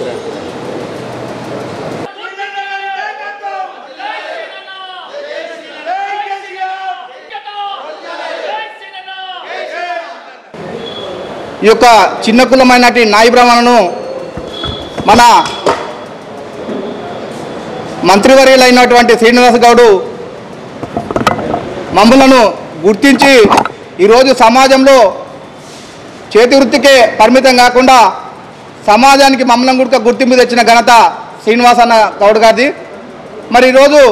ఈ యొక్క చిన్న కులమైనటి నాయి బ్రాహ్మణులను మన మంత్రివర్యులైనటువంటి శ్రీనివాస్ గౌడు మమ్మలను గుర్తించి ఈరోజు సమాజంలో చేతి వృత్తికే పరిమితం కాకుండా సమాజానికి మమ్మల్ని కూడా గుర్తింపు తెచ్చిన ఘనత శ్రీనివాస్ అన్న గౌడ్ గారిది మరి ఈరోజు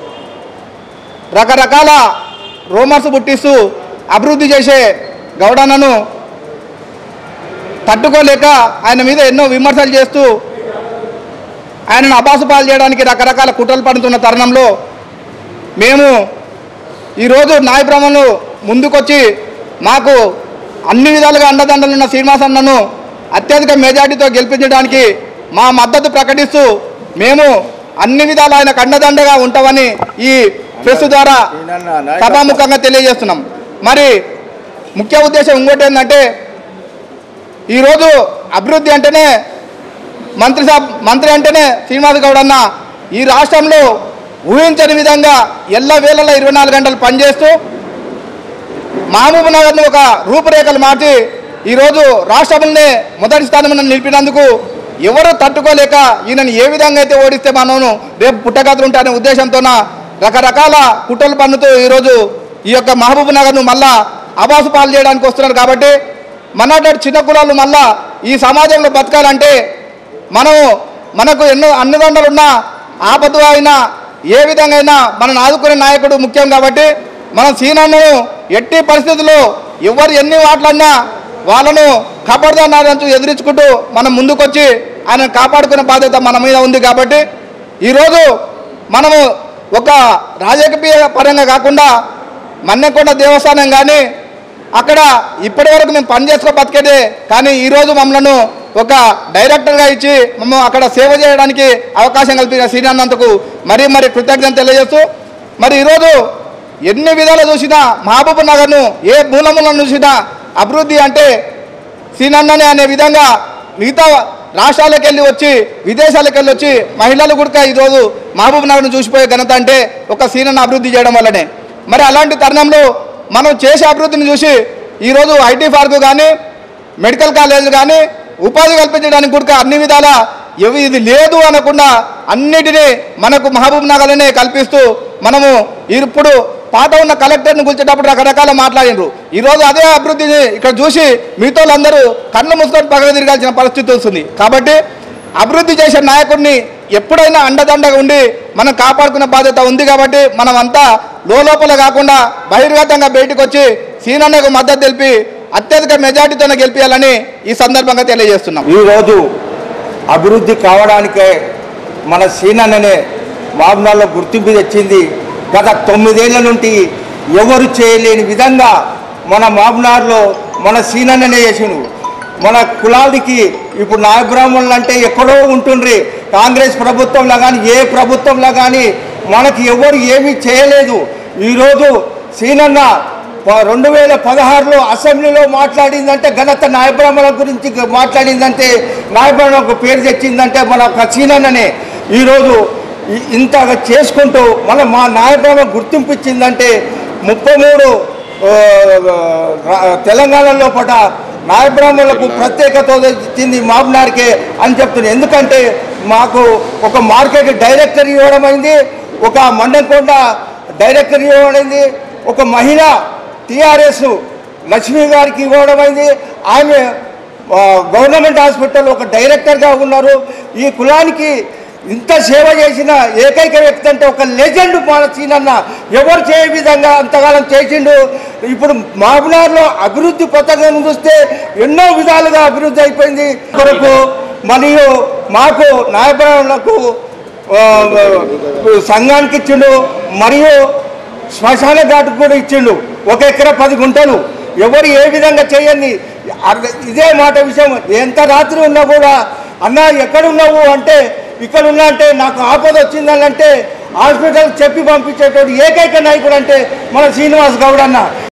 రకరకాల రోమర్స్ పుట్టిస్తూ అభివృద్ధి చేసే గౌడన్నను తట్టుకోలేక ఆయన మీద ఎన్నో విమర్శలు చేస్తూ ఆయనను అబాసుపాలు చేయడానికి రకరకాల కుట్రలు పడుతున్న తరుణంలో మేము ఈరోజు నాయ బ్రహ్మను ముందుకొచ్చి మాకు అన్ని విధాలుగా అండదండలున్న శ్రీనివాస్ అన్నను అత్యధిక మెజార్టీతో గెలిపించడానికి మా మద్దతు ప్రకటిస్తూ మేము అన్ని విధాలు ఆయనకు అండదండగా ఉంటామని ఈ ప్రెస్ ద్వారా సభాముఖంగా తెలియజేస్తున్నాం మరి ముఖ్య ఉద్దేశం ఇంకోటి ఏంటంటే ఈరోజు అభివృద్ధి అంటేనే మంత్రి సాబ్ మంత్రి అంటేనే శ్రీనివాస్ గౌడ్ అన్న ఈ రాష్ట్రంలో ఊహించని విధంగా ఎల్ల వేళల ఇరవై నాలుగు గంటలు పనిచేస్తూ మహబూబ్ నగర్ను ఒక రూపురేఖలు మార్చి ఈరోజు రాష్ట్రంలోనే మొదటి స్థానంలో నిలిపినందుకు ఎవరు తట్టుకోలేక ఈయనని ఏ విధంగా అయితే ఓడిస్తే మనము రేపు పుట్టగతులు ఉంటాయనే ఉద్దేశంతోన రకరకాల కుట్రలు పన్నుతూ ఈరోజు ఈ యొక్క మహబూబ్ నగర్ను మళ్ళా అబాసు పాలు చేయడానికి వస్తున్నారు కాబట్టి మనటువంటి చిన్న కులాలు మళ్ళా ఈ సమాజంలో బతకాలంటే మనం మనకు ఎన్నో అన్నదండలు ఉన్నా ఆపద అయినా ఏ విధంగా అయినా మనల్ని ఆదుకునే నాయకుడు ముఖ్యం కాబట్టి మన సీనన్నను ఎట్టి పరిస్థితుల్లో ఎవరు ఎన్ని మాట్లాడినా వాళ్ళను కాపాడుతున్నారంటూ ఎదిరించుకుంటూ మనం ముందుకొచ్చి ఆయన కాపాడుకునే బాధ్యత మన మీద ఉంది కాబట్టి ఈరోజు మనము ఒక రాజకీయ పరంగా కాకుండా మన్నెకొండ దేవస్థానం కానీ అక్కడ ఇప్పటి వరకు మేము పని చేసుకో బతికేదే కానీ ఈరోజు మమ్మల్ని ఒక డైరెక్టర్గా ఇచ్చి మమ్మ అక్కడ సేవ చేయడానికి అవకాశం కల్పించిన శ్రీనాథంతకు మరీ మరి కృతజ్ఞత తెలియజేస్తూ మరి ఈరోజు ఎన్ని విధాలు చూసినా మహబూబ్ నగర్ను ఏ మూలములను చూసినా అభివృద్ధి అంటే సీనన్ననే అనే విధంగా మిగతా రాష్ట్రాలకు వెళ్ళి వచ్చి విదేశాలకు వెళ్ళి వచ్చి మహిళలు కూడా ఈరోజు మహబూబ్ నగర్ను చూసిపోయే ఘనత అంటే ఒక సీనన్న అభివృద్ధి చేయడం వల్లనే మరి అలాంటి తరుణంలో మనం చేసే అభివృద్ధిని చూసి ఈరోజు ఐటీ పార్కు కానీ మెడికల్ కాలేజీలు కానీ ఉపాధి కల్పించడానికి కూడా అన్ని విధాల ఎవి ఇది లేదు అనకుండా అన్నిటినీ మనకు మహబూబ్ నగర్లోనే కల్పిస్తూ మనము ఇప్పుడు పాట ఉన్న కలెక్టర్ని కూల్చేటప్పుడు రకరకాల మాట్లాడినరు ఈరోజు అదే అభివృద్ధిని ఇక్కడ చూసి మిగతా వాళ్ళందరూ కళ్ళు మూసుకొని పగల తిరగాల్సిన పరిస్థితి వస్తుంది కాబట్టి అభివృద్ధి చేసే నాయకుడిని ఎప్పుడైనా అండదండగా ఉండి మనం కాపాడుకునే బాధ్యత ఉంది కాబట్టి మనం అంతా లోపల కాకుండా బహిర్గతంగా బయటకు వచ్చి సీనన్నకు మద్దతు తెలిపి అత్యధిక మెజార్టీతోనే గెలిపించాలని ఈ సందర్భంగా తెలియజేస్తున్నాం ఈరోజు అభివృద్ధి కావడానికే మన సీనన్ననే మాబ్నాల్లో గుర్తింపు తెచ్చింది గత తొమ్మిదేళ్ల నుండి ఎవరు చేయలేని విధంగా మన మాబ్నార్లో మన సీనన్ననే చేసిండు మన కులాలకి ఇప్పుడు నాయబ్రాహ్మణులు అంటే ఎక్కడో ఉంటుండ్రి కాంగ్రెస్ ప్రభుత్వంలో కానీ ఏ ప్రభుత్వంలో కానీ మనకి ఎవరు ఏమీ చేయలేదు ఈరోజు సీనన్న ప- రెండు వేల పదహారులో అసెంబ్లీలో మాట్లాడిందంటే ఘనత నాయబ్రాహ్మణుల గురించి గ- మాట్లాడిందంటే నాయబ్రాహ్మణులకు పేరు తెచ్చిందంటే మన ఒక సీనన్ననే ఈరోజు ఇ- ఇంతగా చేసుకుంటూ మన మా నాయబ్రాహ్మణ గుర్తింపు ఇచ్చిందంటే ముప్పై మూడు ఆ, రా- తెలంగాణలో పట నాయబ్రాహ్మణులకు ప్రత్యేకత ఇచ్చింది మాబ్నార్కే అని చెప్తున్నాను ఎందుకంటే మాకు ఒక మార్కెట్ డైరెక్టర్ ఇవ్వడం అయింది ఒక మండంకొండ డైరెక్టర్ ఇవ్వడం అయింది ఒక మహిళ టిఆర్ఎస్ లక్ష్మి గారికి ఇవ్వడం అయింది ఆమె ఆ, గవర్నమెంట్ హాస్పిటల్ ఒక డైరెక్టర్గా ఉన్నారు ఈ కులానికి ఇంత సేవ చేసిన ఏకైక వ్యక్తి అంటే ఒక లెజెండ్ మన సీనన్న ఎవరు చేయ విధంగా అంతకాలం చేసిండు ఇప్పుడు మాబునార్లో అభివృద్ధి పథకం చూస్తే ఎన్నో విధాలుగా అభివృద్ధి అయిపోయింది కొరకు మరియు మాకు నాయకులకు సంఘానికి ఇచ్చిండు మరియు శ్మశాన ఘాటుకు కూడా ఇచ్చిండు ఒక ఎకరా పది గుంటలు ఎవరు ఏ విధంగా చేయండి అర్థ- ఇదే మాట విషయం ఎంత రాత్రి ఉన్నా కూడా అన్న ఎక్కడున్నావు అంటే ఇక్కడ ఉన్నా అంటే నాకు ఆపద వచ్చిందని అంటే హాస్పిటల్ చెప్పి పంపించేటోడు ఏకైక నాయకుడు అంటే మన శ్రీనివాస్ గౌడ్ అన్న